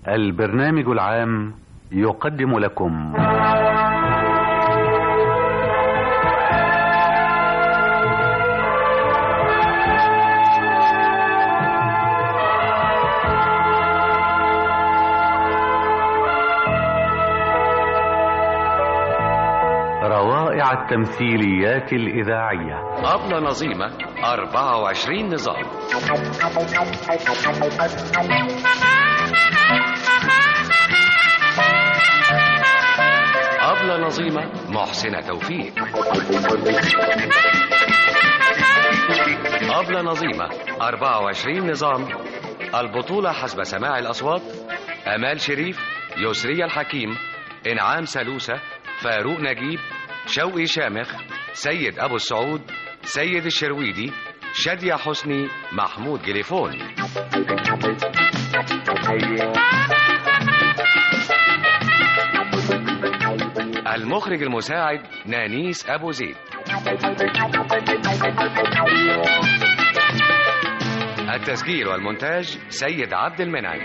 البرنامج العام يقدم لكم روائع التمثيليات الإذاعية أبلة نظيمة 24 نظام أبلة نظيمة محسنة توفيق أبلة نظيمة 24 نظام البطولة حسب سماع الأصوات أمال شريف يسري الحكيم إنعام سلوسة فاروق نجيب شوقي شامخ سيد أبو السعود سيد الشرويدي شادية حسني محمود جليفون المخرج المساعد نانيس أبو زيد التسجيل والمونتاج سيد عبد المنعم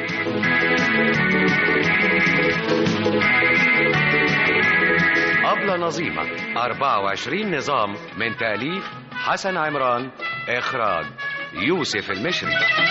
أبلة نظيمة 24 نظام من تأليف حسن عمران إخراج يوسف المشري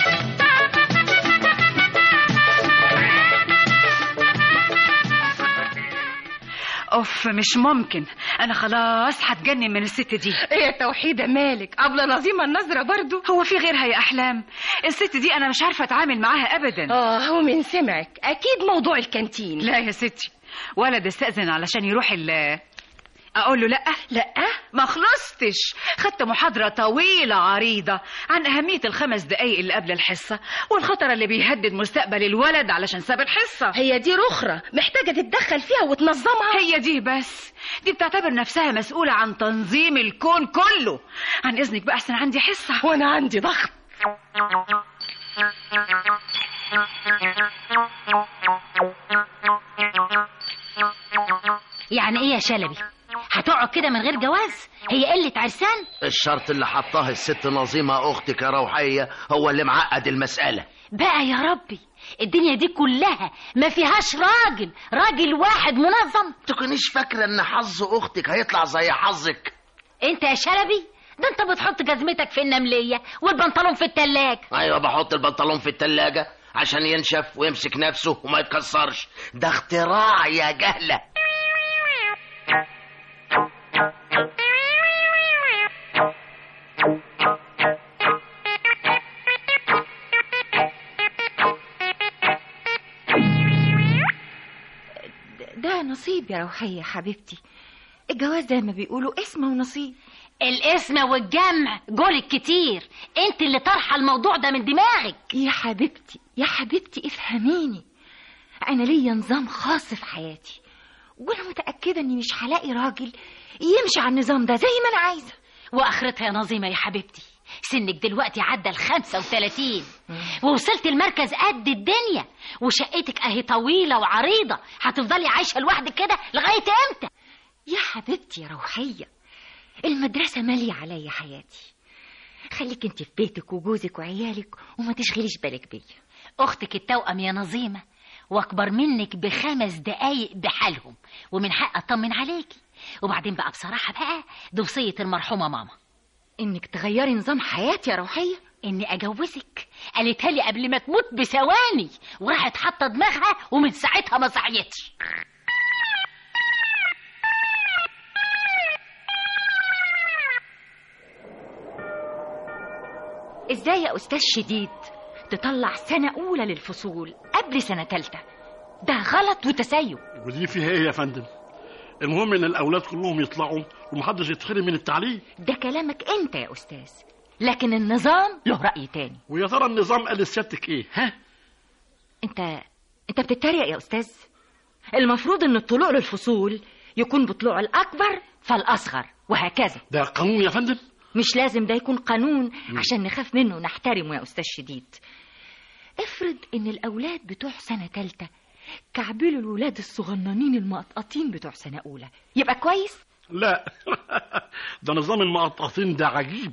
اوف مش ممكن انا خلاص هتجنن من الست دي ايه يا توحيدة مالك أبلة نظيمة النظرة برضو هو في غيرها يا احلام الست دي انا مش عارفه اتعامل معاها ابدا اه هو من سمعك أكيد موضوع الكانتين لا يا ستي ولد استأذن علشان يروح ال اقول له لا لا ما خلصتش خدت محاضرة طويلة عريضة عن أهمية الخمس دقايق اللي قبل الحصة والخطر اللي بيهدد مستقبل الولد علشان ساب الحصة هي دي رخرة محتاجة تتدخل فيها وتنظمها هي دي بس دي بتعتبر نفسها مسؤولة عن تنظيم الكون كله عن إذنك بقى أحسن عندي حصة وأنا عندي ضغط يعني ايه يا شلبي هتقعد كده من غير جواز هي قلة عرسان الشرط اللي حطاه الست نظيمة أختك يا روحية هو اللي معقد المسألة بقى يا ربي الدنيا دي كلها ما فيهاش راجل راجل واحد منظم تكونيش فاكرة إن حظ أختك هيطلع زي حظك انت يا شلبي ده انت بتحط جزمتك في النملية والبنطلون في التلاج أيوة بحط البنطلون في التلاجة عشان ينشف ويمسك نفسه وما يتكسرش ده اختراع يا جهلة ده نصيب يا روحية حبيبتي الجواز زي ما بيقولوا اسم ونصيب الاسم والجمع جولك كتير انت اللي طرحه الموضوع ده من دماغك يا حبيبتي يا حبيبتي افهميني انا ليا نظام خاص في حياتي وانا متأكدة اني مش هلاقي راجل يمشي على النظام ده زي ما انا عايزة واخرتها يا نظيمة يا حبيبتي سنك دلوقتي عدى ال 35 ووصلت المركز قد الدنيا وشقتك اهي طويلة وعريضة هتفضلي عايشة لوحدك كده لغاية امتى يا حبيبتي يا روحية المدرسة مالية عليا حياتي خليك انت في بيتك وجوزك وعيالك وما تشغليش بالك بيا اختك التوأم يا نظيمة واكبر منك بخمس دقايق بحالهم ومن حق اطمن عليكي وبعدين بقى بصراحة بقى دي وصية المرحومة ماما انك تغيري نظام حياتي يا روحية اني اجوزك قالتها لي قبل ما تموت بثواني وراحت حاطه دماغها ومن ساعتها ما صحيتش ازاي يا استاذ شديد تطلع سنة أولى للفصول قبل سنة تالتة ده غلط وتسيب ودي فيها ايه يا فندم المهم ان الاولاد كلهم يطلعوا ومحدش يتخرج من التعليم ده كلامك انت يا استاذ لكن النظام له رأي تاني ويا ترى النظام قال لسيادتك ايه ها انت انت بتتريق يا استاذ المفروض ان الطلوع للفصول يكون بطلوع الاكبر فالاصغر وهكذا ده قانون يا فندم مش لازم ده يكون قانون عشان نخاف منه ونحترمه يا استاذ شديد افرض ان الاولاد بتوع سنه تالتة كعبلوا الولاد الصغننين المقطقطين بتوع سنه اولى يبقى كويس لا ده نظام المقطقطين ده عجيب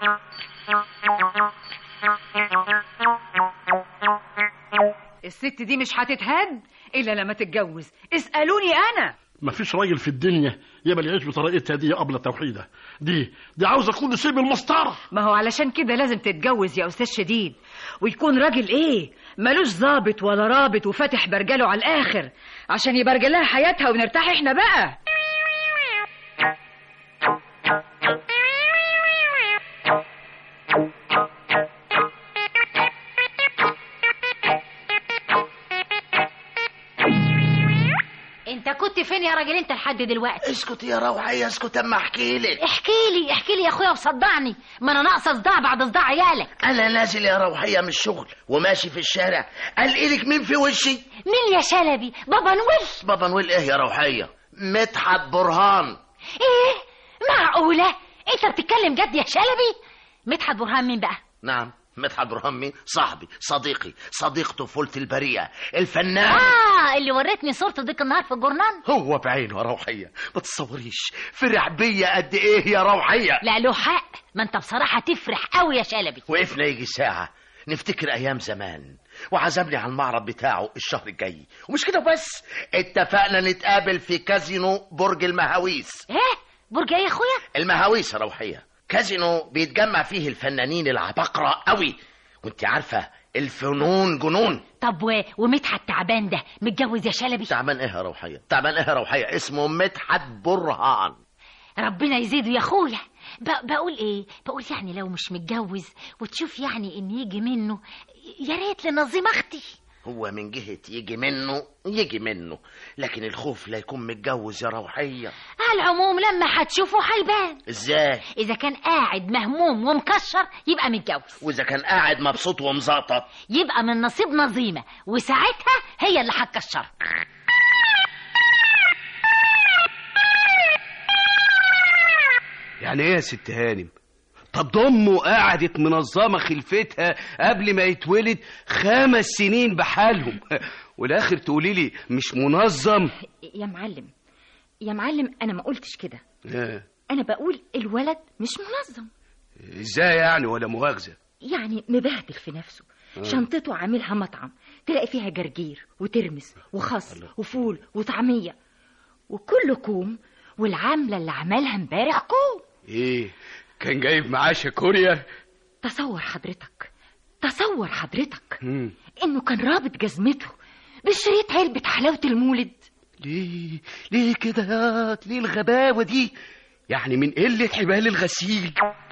الست دي مش هتتهد الا لما تتجوز اسالوني انا مفيش راجل في الدنيا يقبل يعيش بطريقتها دي قبل توحيده دي دي عاوزه كل شيء بالمسطره ما هو علشان كده لازم تتجوز يا استاذ شديد ويكون راجل ايه ملوش ظابط ولا رابط وفاتح برجله على الاخر عشان يبرجل لها حياتها ونرتاح احنا بقى انت كنت فين يا راجل انت لحد دلوقتي اسكت يا روحية اسكت اما احكي لك احكي لي احكي لي يا اخويا وصدعني ما انا ناقصه صداع بعد صداع عيالك انا نازل يا روحية من الشغل وماشي في الشارع قال ايدك مين في وشي مين يا شلبي بابا نويل بابا نويل ايه يا روحية مدحت برهان ايه معقوله انت بتتكلم جد يا شلبي مدحت برهان مين بقى نعم مدحت برهان مين صاحبي صديقي صديق طفولتي البريئة الفنان اه اللي وريتني صورته ديك النهار في الجورنال هو بعينه يا روحية ما تصوريش فرح بيا قد ايه يا روحية لا له حق ما انت بصراحه تفرح قوي يا شلبي وقفنا يجي ساعة نفتكر أيام زمان وعزمني على المعرض بتاعه الشهر الجاي ومش كده بس اتفقنا نتقابل في كازينو برج المهاويس ايه برج ايه يا اخويا المهاويس يا روحية كازينو بيتجمع فيه الفنانين العباقرة قوي وانت عارفة الفنون جنون طب و... ومدحت تعبان ده متجوز يا شلبي تعبان ايه يا روحية تعبان ايه يا روحية اسمه مدحت برهان ربنا يزيده يا اخويا ب... بقول ايه بقول يعني لو مش متجوز وتشوف يعني ان يجي منه يا ريت لنظيم اختي هو من جهة يجي منه يجي منه لكن الخوف لا يكون متجوز يا روحية على العموم لما هتشوفه هيبان ازاي اذا كان قاعد مهموم ومكشر يبقى متجوز واذا كان قاعد مبسوط ومزقطط يبقى من نصيب نظيمه وساعتها هي اللي هتكشر يعني ايه يا ست هانم طب ده امه قعدت منظمه خلفتها قبل ما يتولد خمس سنين بحالهم والاخر تقولي لي مش منظم يا معلم يا معلم انا ما قلتش كده آه، انا بقول الولد مش منظم ازاي يعني ولا مؤاخذه يعني مبهدل في نفسه شنطته عاملها مطعم تلاقي فيها جرجير وترمس وخس وفول وطعمية وكله كوم والعاملة اللي عملها امبارح كوم ايه كان جايب معاه شاكوريا تصور حضرتك تصور حضرتك مم. انه كان رابط جزمته بشريط علبة حلاوة المولد ليه ليه كده يا ليه الغباوه دي يعني من قله حبال الغسيل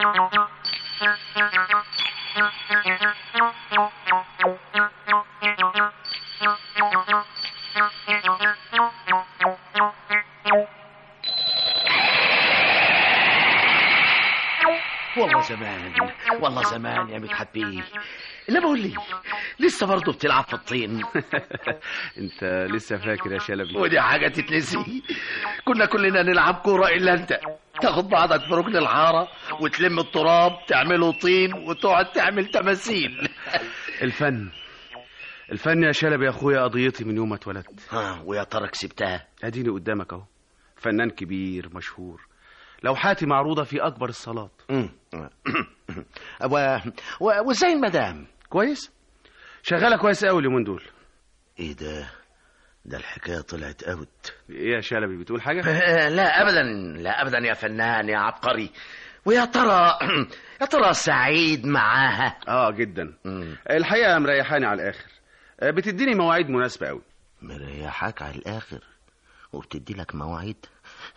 والله زمان والله زمان يا مدحت بيه لا بقول لي لسه برضه بتلعب في الطين انت لسه فاكر يا شلبي ودي حاجة تتنسي كنا كلنا نلعب كورة إلا أنت تاخد بعضك في ركن الحارة وتلم التراب تعمله طين وتقعد تعمل تماثيل الفن الفن يا شلبي يا اخويا قضيتي من يوم ما اتولدت ها ويا ترى كسبتها اديني قدامك اهو فنان كبير مشهور لوحاتي معروضه في اكبر الصالات مم. و... و... وازاي المدام كويس شغاله كويس قوي اليومين دول ايه ده ده الحكاية طلعت اوت ايه يا شلبي بتقول حاجه لا ابدا لا ابدا يا فنان يا عبقري ويا ترى يا ترى سعيد معاها اه جدا مم. الحقيقه مريحاني على الاخر آه، بتديني مواعيد مناسبه قوي مريحاك على الاخر وبتدي لك مواعيد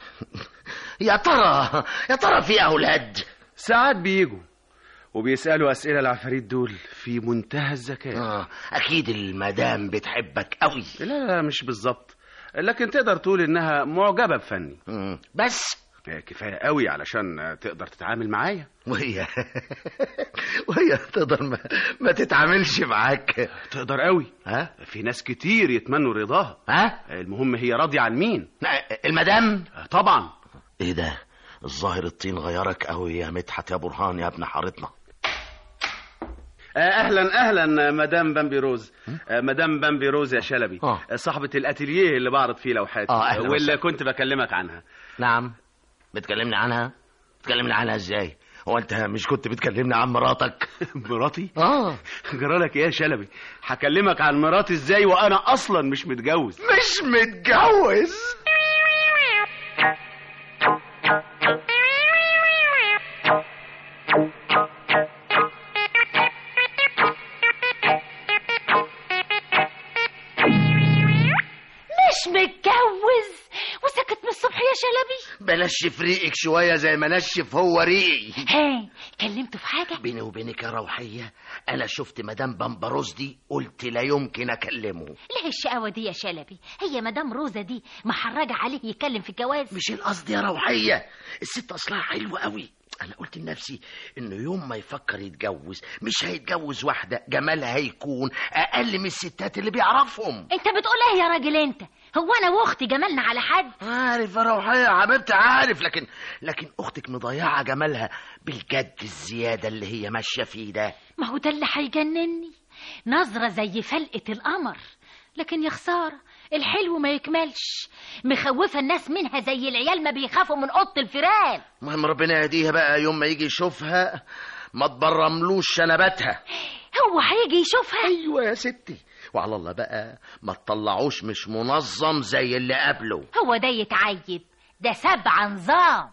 يا ترى يا ترى في اولاد ساعات بيجوا وبيسالوا اسئله العفاريت دول في منتهى الذكاء آه اكيد المدام بتحبك قوي لا لا مش بالظبط لكن تقدر تقول انها معجبه بفني مم. بس آه، كفايه قوي علشان آه، تقدر تتعامل معايا وهي وهي تقدر ما, ما تتعاملش معاك تقدر قوي ها في ناس كتير يتمنوا رضاها ها المهم هي راضيه عن مين لا، المدام آه، طبعا ايه ده الظاهر الطين غيرك قوي يا مدحت يا برهان يا ابن حارتنا آه، اهلا اهلا مدام بامبي روز آه، مدام بامبي روز يا شلبي آه. آه، صاحبه الاتيليه اللي بعرض فيه لوحاتي آه، أهلا واللي وسهلا. كنت بكلمك عنها نعم بتكلمني عنها بتكلمني عنها ازاي هو انت مش كنت بتكلمني عن مراتك مراتي اه جرالك ايه يا شلبي هكلمك عن مراتي ازاي وانا اصلا مش متجوز مش متجوز مش متجوز وسكت من الصبح يا شلبي بنشف ريقك شويه زي ما نشف هو ريقي ها كلمته في حاجة بيني وبينك يا روحيه انا شفت مدام بامبروس دي قلت لا يمكن اكلمه ليه الشقاوة دي يا شلبي هي مدام روزة دي محرجة عليه يتكلم في الجواز مش القصد يا روحيه الست اصلها حلوه قوي انا قلت لنفسي انه يوم ما يفكر يتجوز مش هيتجوز واحده جمالها هيكون اقل من الستات اللي بيعرفهم انت بتقول ايه يا راجل انت هو انا واختي جمالنا على حد عارف يا روحيه يا حبيبتي عارف لكن لكن اختك مضيعه جمالها بالجد الزياده اللي هي ماشيه فيه ده ما هو ده اللي هيجنني نظرة زي فلقة القمر لكن يا خسارة الحلو ما يكملش مخوفة الناس منها زي العيال ما بيخافوا من أوضة الفيران المهم ربنا يهديها بقى يوم ما يجي يشوفها ما تبرملوش شنباتها هو هيجي يشوفها ايوه يا ستي وعلى الله بقى ما تطلعوش مش منظم زي اللي قبله هو ده يتعيب ده سبع نظام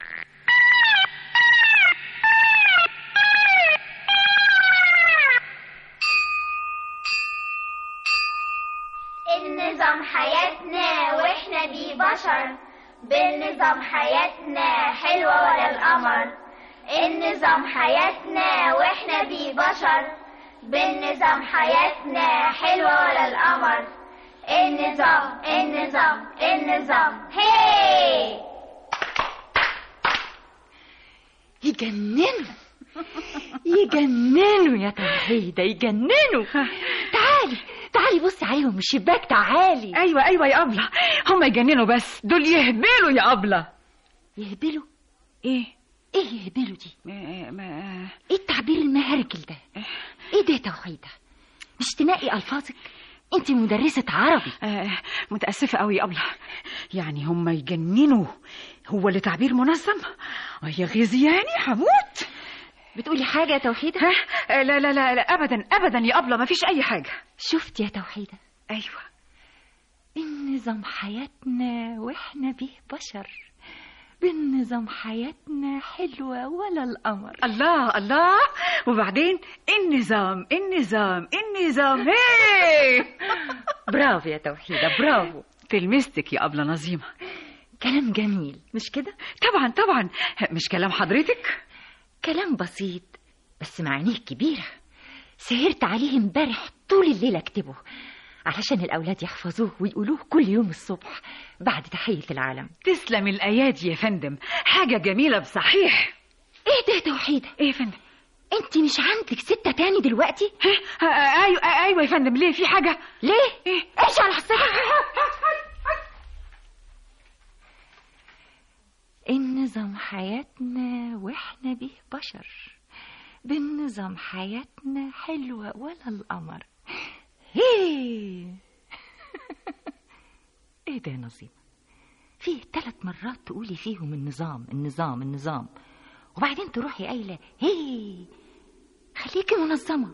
النظام حياتنا واحنا بيه بشر بالنظام حياتنا حلوة ولا القمر النظام حياتنا واحنا بيه بشر بالنظام حياتنا حلوة ولا القمر النظام النظام النظام هي يجننوا يجننوا يا توحيدة يجننوا تعالي تعالي بصي عليهم من الشباك تعالي ايوه ايوه يا ابله هم يجننوا بس دول يهبلوا يا ابله يهبلوا ايه ايه يهبلوا دي ما, ما... ايه التعبير المهرجل ده ايه ده يا توحيدة مش تنقي الفاظك انت مدرسة عربي آه متأسفة قوي يا أبلة يعني هم يجننوا هو اللي تعبير منظم آه يا غزياني هموت بتقولي حاجة يا توحيدة ها آه لا لا لا, لا أبدا أبدا يا أبلة ما فيش أي حاجة شفت يا توحيدة أيوة النظام حياتنا واحنا به بشر بالنظام حياتنا حلوة ولا القمر الله الله وبعدين النظام النظام النظام هي برافو يا توحيدة برافو تلمستك يا أبلة نظيمة كلام جميل مش كده طبعا طبعا مش كلام حضرتك كلام بسيط بس معانيه كبيرة سهرت عليه امبارح طول الليل اكتبه علشان الأولاد يحفظوه ويقولوه كل يوم الصبح بعد تحية العالم تسلم الأيادي يا فندم حاجة جميلة بصحيح ايه ده يا توحيدة ايه يا فندم انت مش عندك ستة تاني دلوقتي ها آه ايوه آه ايوه يا فندم ليه في حاجة ليه ايه امشي على حسابك النظام حياتنا واحنا به بشر بالنظام حياتنا حلوة ولا القمر هي ايه ده يا نظيمة فيه ثلاث مرات تقولي فيهم النظام النظام النظام وبعدين تروحي قايلة هي خليكي منظمة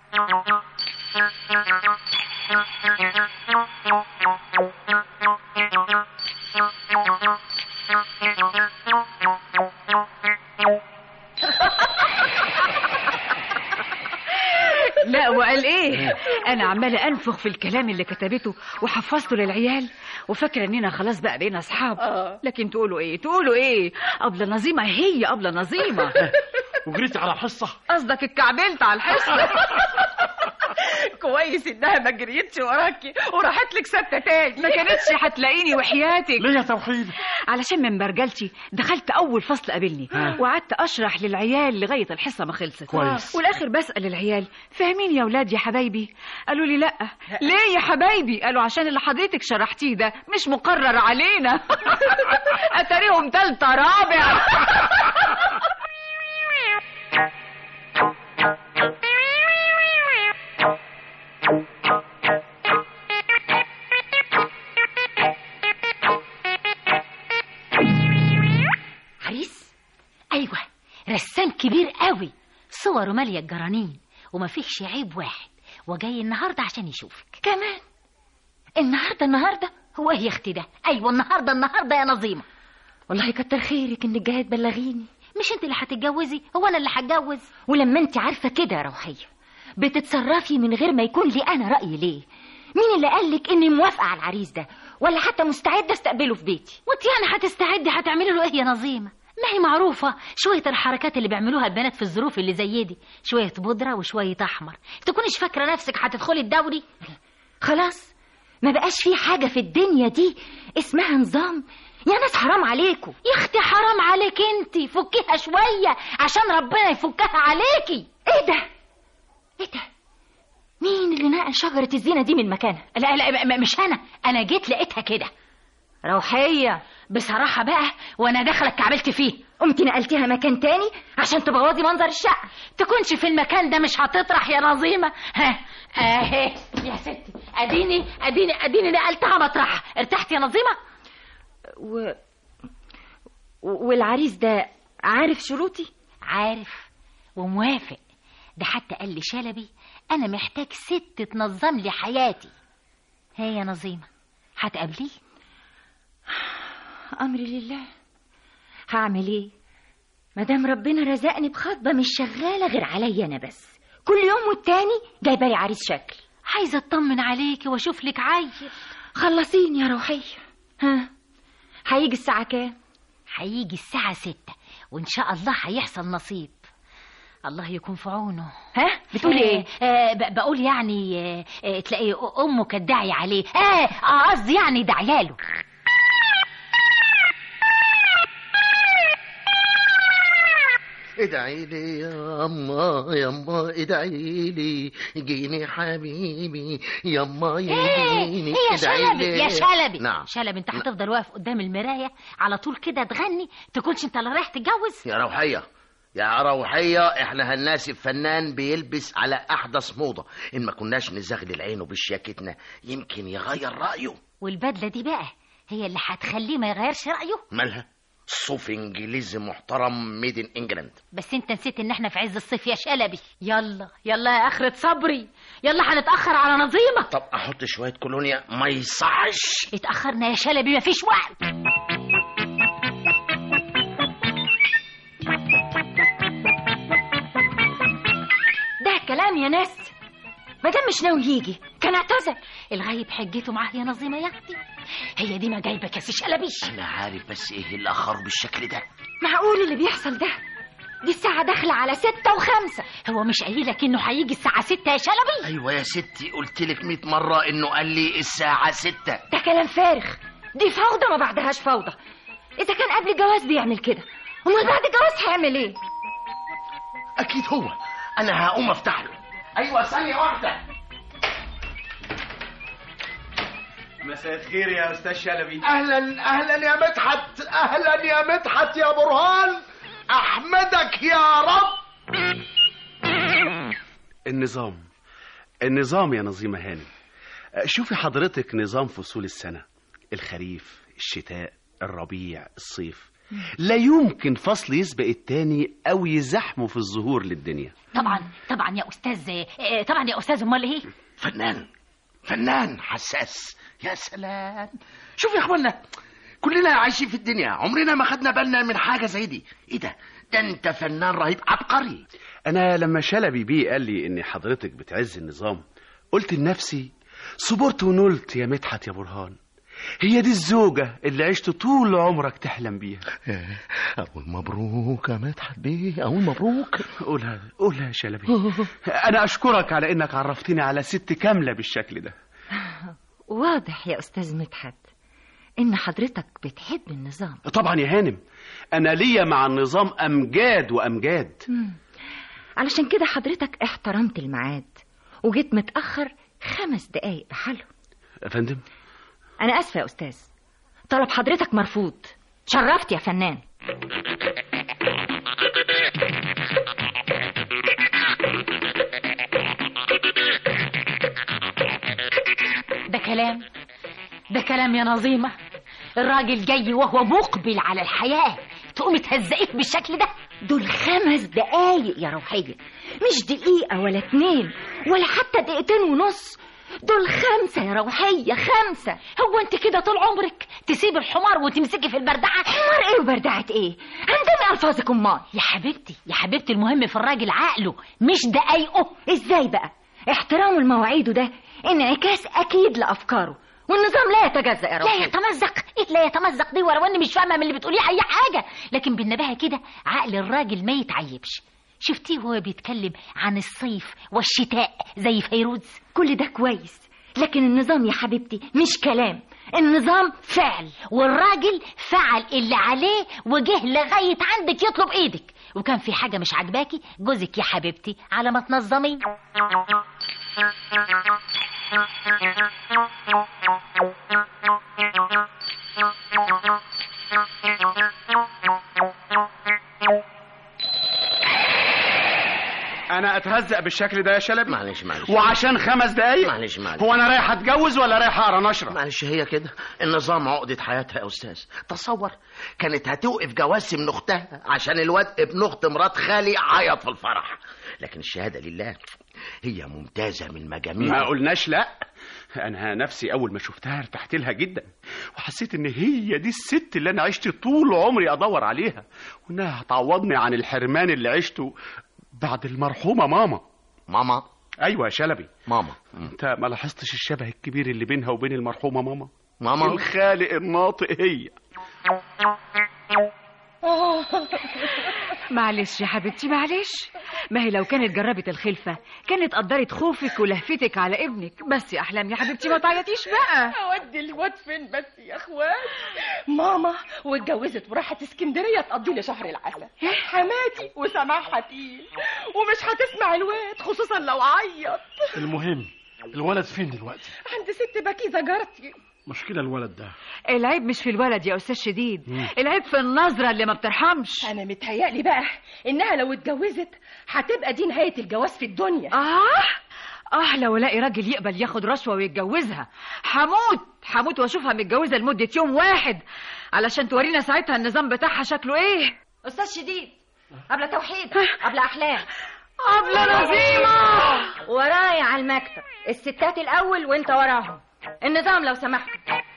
لا وقال ايه انا عماله انفخ في الكلام اللي كتبته وحفظته للعيال وفاكره اننا خلاص بقى بقينا اصحاب لكن تقولوا ايه تقولوا ايه ابله نظيمه هي ابله نظيمه وجريتي على الحصه قصدك اتكعبلت على الحصه كويس انها ما جريتش وراكي وراحت لك سته تاني ما كانتش هتلاقيني وحياتك ليه يا توحيد علشان من برجلتي دخلت اول فصل قابلني ها. وقعدت اشرح للعيال لغايه الحصه ما خلصت كويس. والاخر بسال العيال فاهمين يا اولاد يا حبايبي قالوا لي لا ليه يا حبايبي قالوا عشان اللي حضرتك شرحتيه ده مش مقرر علينا اتاريهم تالتة رابع عريس ايوه رسام كبير صوره ماليه الجرانين وما فيهش عيب واحد وجاي النهارده عشان يشوفك كمان النهارده النهارده هو ايه يا اختي ده ايوه النهارده النهارده يا نظيمه والله كتر خيرك انك جايه تبلغيني مش انت اللي هتتجوزي هو انا اللي هتجوز ولما انت عارفه كده يا روحيه بتتصرفي من غير ما يكون لي انا راي ليه مين اللي قالك اني موافقه على العريس ده ولا حتى مستعده استقبله في بيتي وانت يعني هتستعدي هتعملي له ايه يا نظيمه ما هي معروفة شوية الحركات اللي بيعملوها البنات في الظروف اللي زي دي شوية بودرة وشوية أحمر تكونيش فاكرة نفسك هتدخلي الدوري خلاص ما بقاش في حاجه في الدنيا دي اسمها نظام يا ناس حرام عليكم يا اختي حرام عليك انت فكيها شوية عشان ربنا يفكها عليكي ايه ده ايه ده مين اللي نقل شجره الزينه دي من مكانها لا لا م- مش أنا أنا جيت لقيتها كده روحيه بصراحة بقى وأنا داخلة اتكعبلت فيه قمت نقلتيها مكان تاني عشان تبوظي منظر الشقه تكونش في المكان ده مش هتطرح يا نظيمة ها اهي يا ستي اديني اديني اديني نقلتها مطرحها ارتحت يا نظيمة و... والعريس ده عارف شروطي عارف وموافق ده حتى قال لي شلبي انا محتاج ست تنظم لي حياتي هي يا نظيمة هتقابليه امري لله هعمل ايه مادام ربنا رزقني بخطبه مش شغاله غير عليا انا بس كل يوم والتاني جايبه لي عريس شكل عايزة اطمن عليكي واشوف لك عيل خلصيني يا روحيه ها هيجي الساعه كام هيجي الساعة ستة وإن شاء الله هيحصل نصيب الله يكون في عونه ها بتقولي ايه آه آه ب- بقول يعني آه آه تلاقي أمه كانت داعية عليه آه آه، قصدي يعني داعياله ادعي لي يا اما يا اما ادعي لي يجيني حبيبي يا اما يجيني ايه يا ادعي شلبي لي. يا شلبي نعم شلبي انت هتفضل واقف قدام المراية على طول كده تغني تكونش انت اللي رايح تتجوز يا روحية يا روحية احنا هنناسب فنان بيلبس على احدث موضة ان ما كناش نزغلل عينه بشياكتنا يمكن يغير رأيه والبدلة دي بقى هي اللي هتخليه ما يغيرش رأيه مالها صوف انجليزي محترم ميد ان انجلاند بس انت نسيت ان احنا في عز الصيف يا شلبي يلا يلا يا اخرة صبري يلا هنتأخر على نظيمة طب احط شوية كولونيا ما يصحش اتأخرنا يا شلبي مفيش وقت ده كلام يا ناس مادام مش ناوي يجي كان اعتذر الغايب حجته معاه يا نظيمة يا اختي هي دي ما جايبك يا سي شلبي انا عارف بس ايه اللي اخره بالشكل ده معقول اللي بيحصل ده دي الساعة داخلة على ستة وخمسة هو مش قايلك انه هيجي الساعة ستة يا شلبي ايوه يا ستي قلت لك 100 مرة انه قال لي الساعة ستة ده كلام فارغ دي فوضى ما بعدهاش فوضى إذا كان قبل الجواز بيعمل كده أمال بعد الجواز هيعمل إيه؟ اكيد هو انا هقوم افتح له ايوه ثانية واحدة مساء الخير يا استاذ شلبي اهلا اهلا يا مدحت اهلا يا مدحت يا برهان احمدك يا رب النظام النظام يا نظيمة هانم شوفي حضرتك نظام فصول السنة الخريف الشتاء الربيع الصيف لا يمكن فصل يسبق التاني أو يزحمه في الظهور للدنيا طبعا طبعا يا استاذ اه، طبعا يا استاذ امال ايه فنان فنان حساس يا سلام شوف يا اخوانا كلنا عايشين في الدنيا عمرنا ما خدنا بالنا من حاجة زي دي ايه ده ده انت فنان رهيب عبقري أنا لما شلبي بيه قال لي إن حضرتك بتعز النظام قلت لنفسي صبرت ونلت يا مدحت يا برهان هي دي الزوجة اللي عشت طول عمرك تحلم بيها أقول مبروك يا مدحت بيه أقول مبروك قولها قولها يا شلبي أنا أشكرك على إنك عرفتني على ست كاملة بالشكل ده واضح يا أستاذ مدحت إن حضرتك بتحب النظام طبعا يا هانم أنا ليا مع النظام أمجاد وأمجاد علشان كده حضرتك احترمت الميعاد وجيت متأخر خمس دقايق بحالهم يا فندم أنا آسفة يا أستاذ طلب حضرتك مرفوض شرفت يا فنان ده كلام ده كلام يا نظيمة الراجل جاي وهو مقبل على الحياة تقومي تهزقيه بالشكل ده دول خمس دقايق يا روحية مش دقيقة ولا اتنين ولا حتى دقيقتين ونص دول خمسة يا روحية خمسة هو انت كده طول عمرك تسيب الحمار وتمسكي في البردعة حمار ايه وبردعة ايه عندهم الفاظك امال يا حبيبتي يا حبيبتي المهم في الراجل عقله مش دقايقه ازاي بقى احترامه لمواعيده ده انعكاس اكيد لافكاره والنظام لا يتجزأ يا لا روحية يتمزق ايه لا يتمزق دي ولو اني مش فاهمه من اللي بتقوليه اي حاجه لكن بالنباهه كده عقل الراجل ما يتعيبش شفتيه وهو بيتكلم عن الصيف والشتاء زي فيروز كل ده كويس لكن النظام يا حبيبتي مش كلام النظام فعل والراجل فعل اللي عليه وجه لغايه عندك يطلب ايدك وكان في حاجه مش عاجباكي جوزك يا حبيبتي على ما تنظمي انا اتهزق بالشكل ده يا شلبي معلش معلش وعشان خمس دقايق معلش معلش هو انا رايح اتجوز ولا رايح اقرا نشره معلش هي كده النظام عقدة حياتها يا أستاذ تصور كانت هتوقف جوازي من أختها عشان الواد ابن أخت مرات خالي عيط في الفرح لكن الشهادة لله هي ممتازة من مجاميع ما قلناش لا انا نفسي اول ما شفتها ارتحت لها جدا وحسيت ان هي دي الست اللي انا عشت طول عمري ادور عليها وانها هتعوضني عن الحرمان اللي عشته بعد المرحومه ماما ماما ايوه يا شلبي ماما انت ما لاحظتش الشبه الكبير اللي بينها وبين المرحومه ماما ماما الخالق الناطق هي معلش يا حبيبتي معلش ما هي لو كانت جربت الخلفة كانت قدرت خوفك ولهفتك على ابنك بس يا أحلام يا حبيبتي ما تعيطيش بقى اودي الواد فين بس يا اخوات ماما واتجوزت وراحت اسكندريه تقضي لي شهر العسل حماتي وسماعها تقيل ومش هتسمع الواد خصوصا لو عيط المهم الولد فين دلوقتي عند ست بكيزه جارتي مشكلة الولد ده العيب مش في الولد يا أستاذ شديد العيب في النظرة اللي ما بترحمش انا متهيألي بقى انها لو اتجوزت هتبقى دي نهايه الجواز في الدنيا آه آه لو الاقي راجل يقبل ياخد رشوة ويتجوزها هموت هموت واشوفها متجوزة لمدة يوم واحد علشان تورينا ساعتها النظام بتاعها شكله ايه استاذ شديد قبل توحيد قبل احلام قبل نظيمة ورايا على المكتب الستات الاول وانت وراهم النظام لو سمحت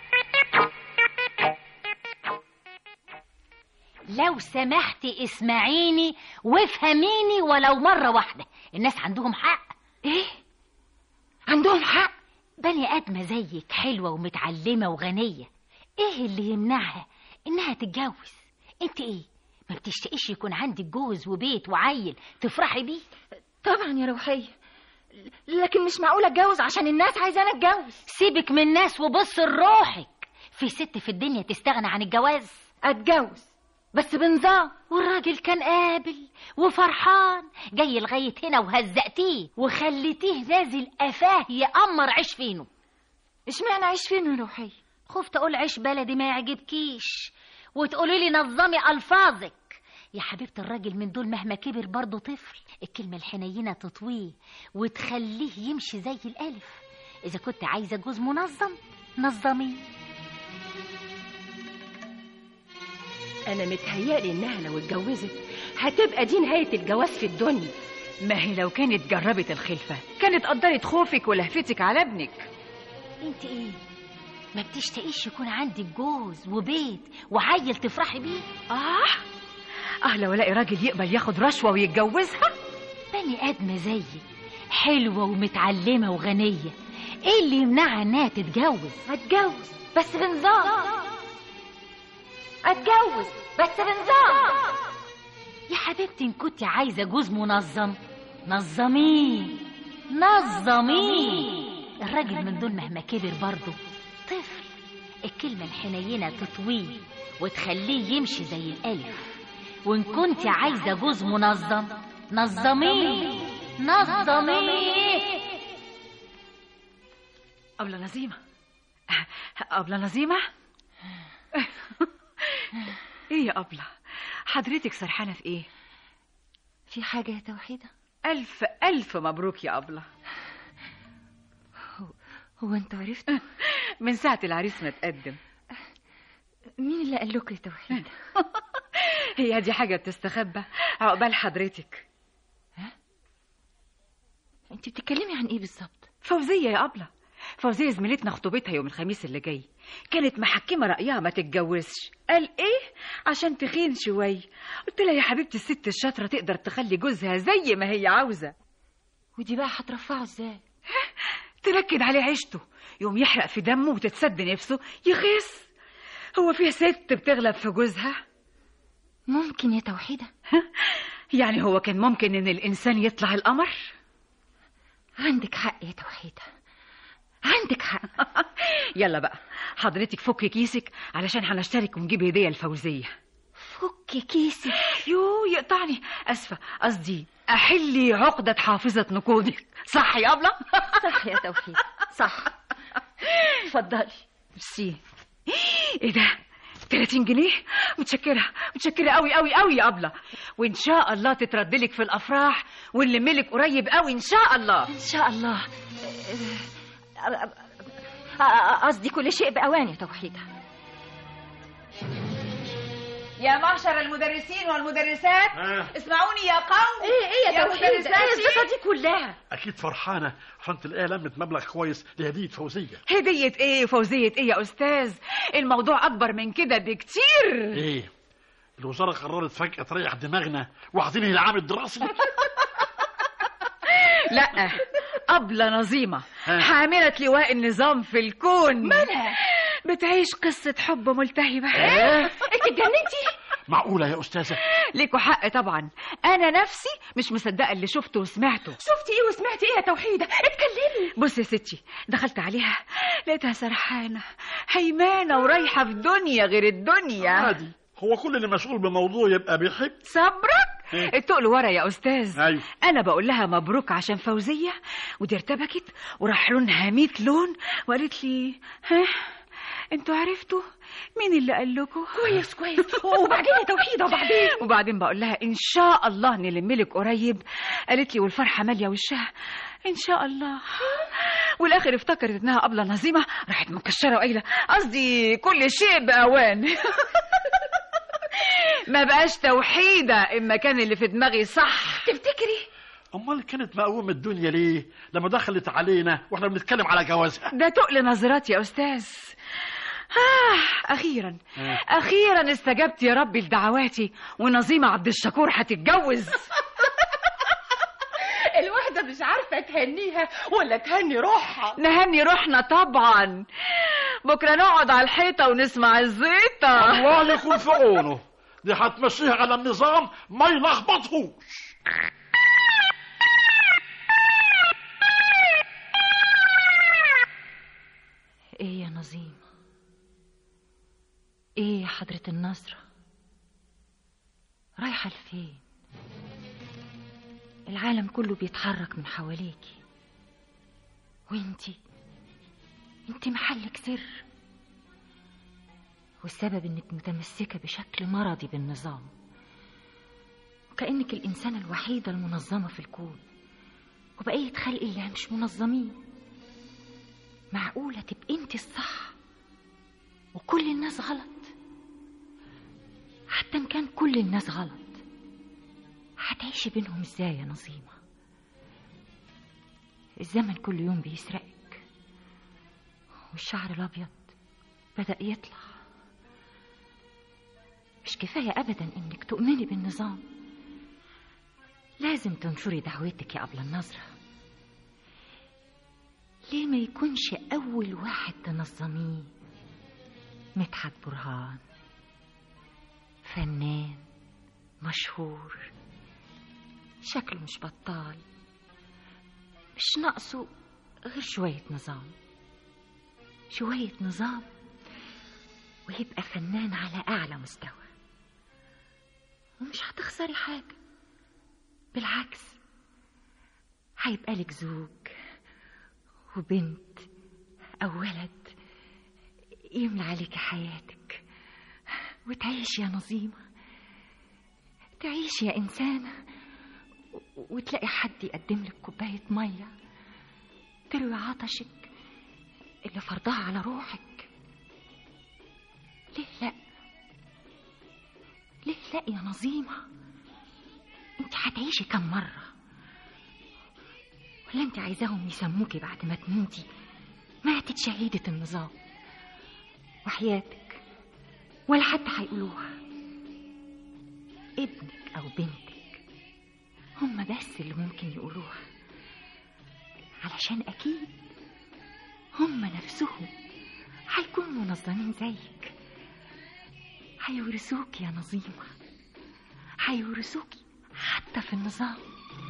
لو سمحتي اسمعيني وافهميني ولو مرة واحدة الناس عندهم حق ايه عندهم حق بني آدمة زيك حلوة ومتعلمة وغنية ايه اللي يمنعها انها تتجوز انت ايه ما بتشتقيش يكون عندك جوز وبيت وعيل تفرحي بيه طبعا يا روحية لكن مش معقول اتجوز عشان الناس عايزاني اتجوز سيبك من الناس وبص لروحك في ست في الدنيا تستغنى عن الجواز اتجوز بس بنظام والراجل كان قابل وفرحان جاي لغاية هنا وهزقتيه وخليتيه نازل قفاه يأمر عيش فينه اشمعنى عيش فين يا روحية خفت اقول عيش بلدي ما يعجبكيش وتقولي لي نظمي الفاظك يا حبيبة الراجل من دول مهما كبر برضه طفل الكلمة الحنينة تطويه وتخليه يمشي زي الألف إذا كنت عايزة جوز منظم نظميه انا متهيألي انها لو اتجوزت هتبقى دي نهايه الجواز في الدنيا ما هي لو كانت جربت الخلفة كانت قدرت خوفك ولهفتك على ابنك انت ايه ما بتشتقيش يكون عندك جوز وبيت وعيل تفرحي بيه آه آه لو الاقي راجل يقبل ياخد رشوة ويتجوزها بني آدمة زيك حلوة ومتعلمة وغنية ايه اللي يمنعها انها تتجوز اتجوز بس بنظام اتجوز بس بنظام يا حبيبتي ان كنت عايزة جوز منظم نظميه نظميه الراجل من دول مهما كبر برضه طفل الكلمة الحنينة تطويه وتخليه يمشي زي الألف وإن كنت عايزة جوز منظم نظميه نظميه أبلة نظيمة أبلة نظيمة إيه يا أبلة حضرتك سرحانة في إيه في حاجة يا توحيدة ألف ألف مبروك يا أبلة هو انت عرفت من ساعة العريس ما تقدم مين اللي قال لك يا توحيدة هي دي حاجة بتستخبى عقبال حضرتك انت بتتكلمي عن ايه بالظبط فوزية يا أبلة فوزية زميلتنا خطوبتها يوم الخميس اللي جاي كانت محكمة رأيها ما تتجوزش قال ايه عشان تخين شوية قلت لها يا حبيبتي الست الشاطرة تقدر تخلي جوزها زي ما هي عاوزة ودي بقى هترفعه ازاي تنكد عليه عيشته يوم يحرق في دمه وتتسد نفسه يخس هو فيه ست بتغلب في جوزها ممكن يا توحيدة يعني هو كان ممكن ان الانسان يطلع القمر عندك حق يا توحيدة عندك حق يلا بقى حضرتك فكي كيسك علشان هنشترك ونجيب هدية لفوزية فكي كيسك يو يقطعني اسفة قصدي احلي عقدة حافظة نقودك صح يا أبلة صح يا توحيدة صح اتفضلي ميرسي ايه ده 30 جنيه متشكرة متشكرة قوي قوي قوي يا أبلة وإن شاء الله تتردلك في الأفراح ونلملك قريب قوي إن شاء الله ان شاء الله قصدي كل شيء بأوان يا توحيدة يا معشر المدرسين والمدرسات آه. اسمعوني يا قوم ايه ايه يا توحيدة مدرساتي. ايه الثقة دي كلها اكيد فرحانه عشان تلاقيها لمت مبلغ كويس لهديه فوزيه هدية ايه وفوزية ايه يا أستاذ الموضوع أكبر من كده بكتير ايه الوزاره قررت فجاه تريح دماغنا وهتنهي العام الدراسي لا أبلة نظيمة ها. حاملة لواء النظام في الكون مالها؟ بتعيش قصة حب ملتهبة انت اتجننتي معقوله يا استاذه ليكوا حق طبعا أنا نفسي مش مصدقة اللي شفته وسمعته شفتي ايه وسمعتي ايه يا توحيدة اتكلمي بص يا ستي دخلت عليها لقيتها سرحانة هيمانة ورايحة في دنيا غير الدنيا عادي هو كل اللي مشغول بموضوع يبقى بيحب صبرك إيه؟ التقل ورا يا أستاذ ايوه أنا بقول لها مبروك عشان فوزية ودي ارتبكت وراح لونها 100 لون وقالت لي ها انتوا عرفتوا مين اللي قال لكم كويس كويس وبعدين يا توحيدة وبعدين وبعدين بقول لها ان شاء الله نلملك قريب قالت لي والفرحه ماليه وشها ان شاء الله والاخر افتكرت انها قبله نظيمه راحت مكشره وقايله قصدي كل شيء باوان ما بقاش توحيده اما كان اللي في دماغي صح تفتكري امال كانت مقومه الدنيا ليه لما دخلت علينا واحنا بنتكلم على جوازها ده تقل نظرات يا استاذ آه أخيرا أخيرا استجبت يا ربي لدعواتي ونظيمة عبد الشكور هتتجوز الواحدة مش عارفة تهنيها ولا تهني روحها نهني روحنا طبعا بكرة نقعد على الحيطة ونسمع الزيطة الله يكون في عونه دي هتمشيها على النظام ما يلخبطهوش ايه يا نظيم ايه يا حضرة النصرة رايحة لفين العالم كله بيتحرك من حواليكي وانتي انتي محلك سر والسبب انك متمسكة بشكل مرضي بالنظام وكأنك الإنسانة الوحيدة المنظمة في الكون وبقية خلق الله مش منظمين معقولة تبقي انت الصح وكل الناس غلط حتى ان كان كل الناس غلط هتعيشي بينهم ازاي يا نظيمة الزمن كل يوم بيسرقك والشعر الابيض بدأ يطلع مش كفاية ابدا انك تؤمني بالنظام لازم تنشري دعوتك يا أبلة النظرة ليه ما يكونش أول واحد تنظميه مدحت برهان فنان مشهور شكله مش بطال مش ناقصه غير شوية نظام شوية نظام ويبقى فنان على أعلى مستوى ومش هتخسري حاجة بالعكس هيبقى لك زوج وبنت أو ولد يملى عليك حياتك وتعيش يا نظيمة تعيش يا إنسانة و- وتلاقي حد يقدم لك كوباية مية تروي عطشك اللي فرضها على روحك ليه لا ليه لا يا نظيمه انت هتعيشي كم مرة ولا انت عايزاهم يسموكي بعد ما تموتي ماتت شهيدة النظام وحياتك ولا حتى هيقولوها ابنك أو بنتك هم بس اللي ممكن يقولوها علشان أكيد هم نفسهم هيكونوا منظمين زيك هيورثوك يا نظيمة هيورثوكي حتى في النظام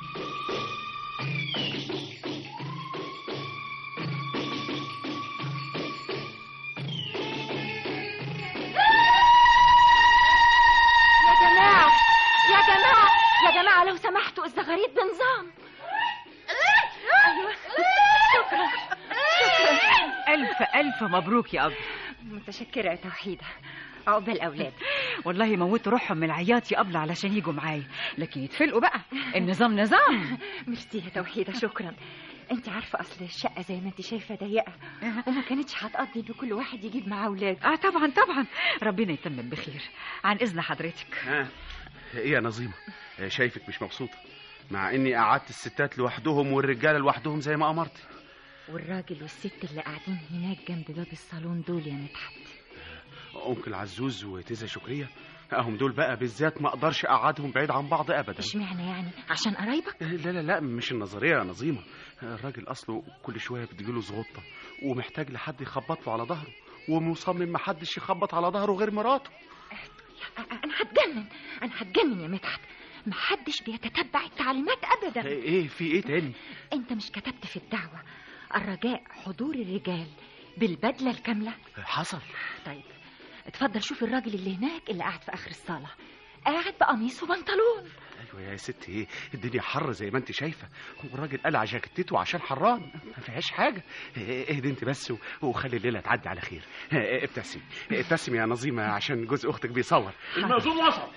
يا جماعة يا جماعة يا جماعة لو سمحتوا الزغاريد بنظام أيوة شكرا شكرا ألف ألف مبروك يا أب متشكرة يا توحيدة عقبال أولاد والله موتوا روحهم من العياط يا أبلة علشان يجوا معايا لكن يتفلقوا بقى النظام نظام ميرسي يا توحيدة شكرا انت عارفة اصل الشقة زي ما انت شايفة ضيقة وما كانتش هتقضي بكل واحد يجيب معاه اولاد اه طبعا طبعا ربنا يتمم بخير عن اذن حضرتك ها ايه يا نظيمه آه، شايفك مش مبسوطه مع اني قعدت الستات لوحدهم والرجاله لوحدهم زي ما امرت والراجل والست اللي قاعدين هناك جنب باب الصالون دول يا مدحت انكل عزوز وتيزا شكريه اهم دول بقى بالذات ما اقدرش اقعدهم بعيد عن بعض ابدا اشمعنى يعني عشان قرايبك لا لا لا مش النظريه يا نظيمه الراجل اصله كل شويه بتجيله زغطه ومحتاج لحد يخبط له على ظهره ومصمم محدش يخبط على ظهره غير مراته انا هتجنن انا هتجنن يا مدحت محدش بيتتبع التعليمات ابدا ايه في ايه تاني انت مش كتبت في الدعوة الرجاء حضور الرجال بالبدلة الكاملة حصل طيب اتفضل شوف الراجل اللي هناك اللي قاعد في اخر الصالة قاعد بقميص وبنطلون ايوه يا ست ايه الدنيا حر زي ما انت شايفه والراجل قلع جاكيتته عشان حران ما فيهاش حاجه إيه، اهدي انت بس و- وخلي الليله تعدي على خير إيه، ابتسمي ابتسمي يا نظيمه عشان جوز اختك بيصور المأذون وصل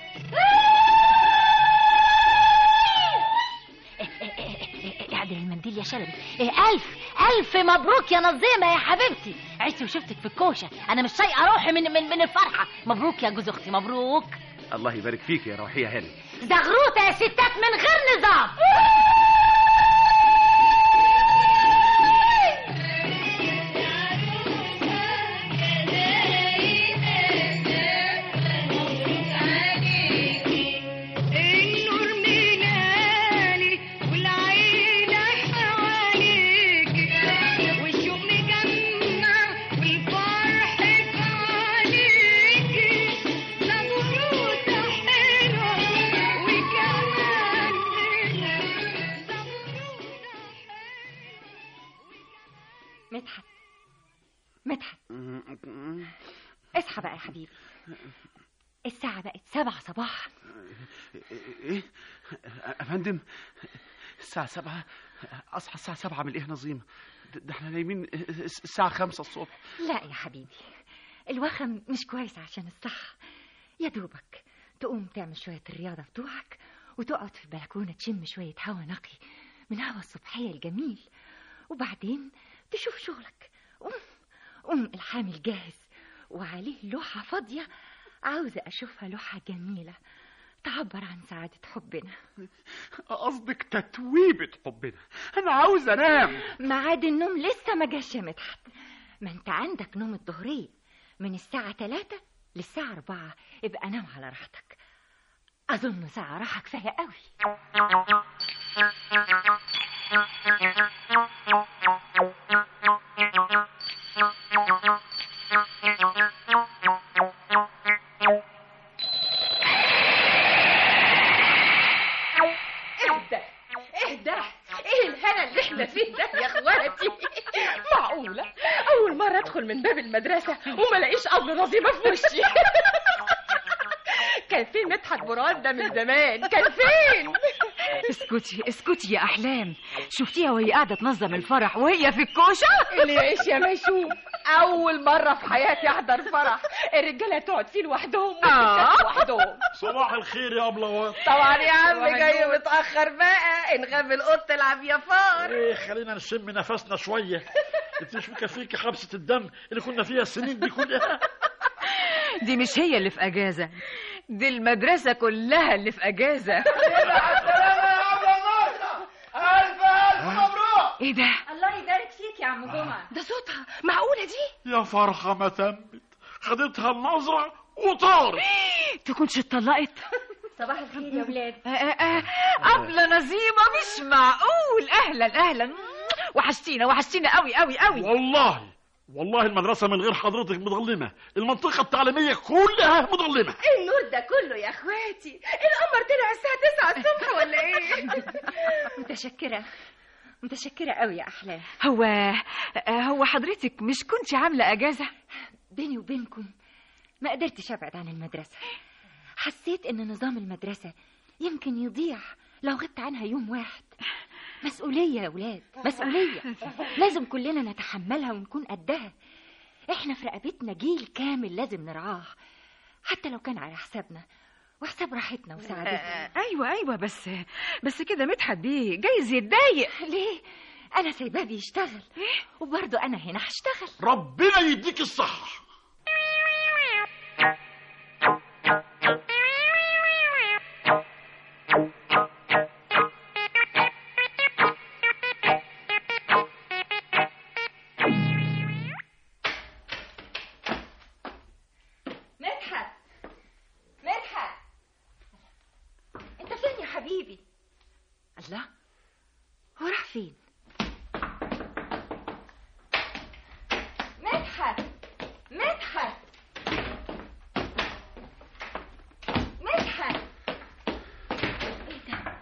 اعدل المنديل يا شلبي إيه ألف ألف مبروك يا نظيمة يا حبيبتي عشت وشفتك في الكوشة أنا مش طايقة روحي من من من الفرحة مبروك يا جوز أختي مبروك الله يبارك فيك يا روحيه هاني زغروطة يا ستات من غير نظام النور منالي والعيلة حواليك والشوق مجمع والفرح عليك زغروطة حلوة وكمان مدحت مدحت اصحى بقى يا حبيبي الساعة بقت سبعة صباحا ايه يا فندم الساعه سبعة اصحى الساعه سبعة من ايه يا نظيمه ده ده احنا نايمين الساعه خمسة الصبح لا يا حبيبي الوخم مش كويس عشان الصحة يا دوبك تقوم تعمل شوية الرياضة بتوعك وتقعد في البلكونة تشم شوية هوا نقي من هوا الصبحية الجميل وبعدين تشوف شغلك قوم قوم الحامل جاهز وعليه لوحة فاضية عاوزة أشوفها لوحة جميلة تعبر عن سعادة حبنا قصدك تتويبة حبنا أنا عاوز أنام ميعاد النوم لسه ما جاش يا مدحت ما انت عندك نوم الظهرية من الساعة تلاتة للساعة أربعة ابقى نام على راحتك أظن ساعة راحة كفاية قوي اهدى اهدى ايه الهنا اللي احنا فيه ده يا اخواتي معقولة أول مرة أدخل من باب المدرسة وما لاقيش أبل نظيمة في وشي كان فين مدحت مراد ده من زمان كان فين اسكتي اسكتي يا احلام شفتيها وهي قاعده تنظم الفرح وهي في الكوشه اللي يعيش يا ما يشوف أول مرة في حياتي أحضر فرح الرجالة تقعد فيه لوحدهم والستات لوحدهم صباح الخير يا ابلوات طبعا يا عم صباح جاي النور. متأخر بقى انغام القط العب يا فار ايه خلينا نشم نفسنا شويه انت مش مكفيكي حبسه الدم اللي كنا فيها السنين دي كلها دي مش هي اللي في اجازه دي المدرسه كلها اللي في اجازه ألف ألف ايه ده الله يبارك فيك يا عم جمعه ده صوتها معقولة دي يا فرحة ما تمت خدتها النظرة وطارت تكونش اتطلقت صباح الخير يا ولاد آه، آه، آه، أبلة نظيمة مش معقول أهلا أهلا وحشتينا وحشتينا قوي قوي قوي والله والله المدرسة من غير حضرتك مظلمة المنطقة التعليمية كلها مظلمة النور ده كله يا اخواتي القمر طلع الساعة 9 الصبح ولا ايه متشكره متشكره قوي يا احلام هو آه، هو حضرتك مش كنت عاملة أجازة بيني وبينكم ما قدرتش ابعد عن المدرسه حسيت ان نظام المدرسه يمكن يضيع لو غبت عنها يوم واحد مسؤوليه يا ولاد مسؤوليه لازم كلنا نتحملها ونكون قدها احنا في رقبتنا جيل كامل لازم نرعاه حتى لو كان على حسابنا وحساب راحتنا وسعادتنا آه، أيوة أيوة بس بس كده مدحت بيه جايز يتضايق ليه انا سايباه بيشتغل وبرضه انا هنا هشتغل ربنا يديك الصحة مدحت مدحت انت فين يا حبيبي الله هو راح فين مدحت مدحت مدحت ايه ده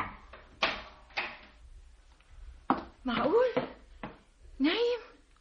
معقول نايم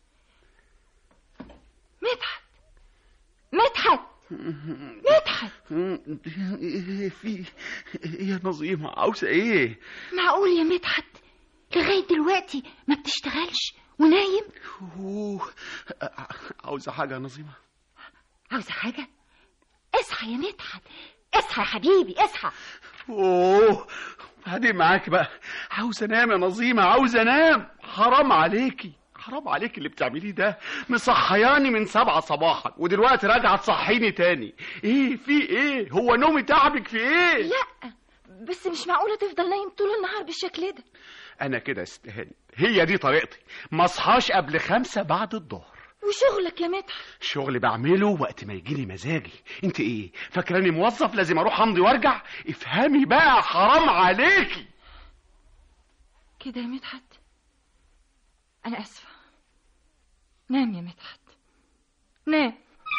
مدحت مدحت مدحت ايه في إيه يا نظيمة عاوزة ايه معقول يا مدحت لغاية دلوقتي ما بتشتغلش ونايم أوه، عاوزة حاجة يا نظيمة عاوزة حاجة اصحى يا مدحت اصحى يا حبيبي اصحى اوه بعدين معاك بقى عاوز انام يا نظيمة عاوز انام حرام عليكي حرام عليكي اللي بتعمليه ده مصحياني من سبعة صباحا ودلوقتي راجعة تصحيني تاني ايه في ايه هو نومي تعبك في ايه لا بس مش معقولة تفضل نايم طول النهار بالشكل ده انا كده استهاني هي دي طريقتي ما اصحاش قبل خمسة بعد الظهر وشغلك يا مدحت شغل بعمله وقت ما يجيلي مزاجي انت ايه فاكراني موظف لازم اروح امضي وارجع افهمي بقى حرام عليكي كده يا مدحت انا اسفة نام يا مدحت نام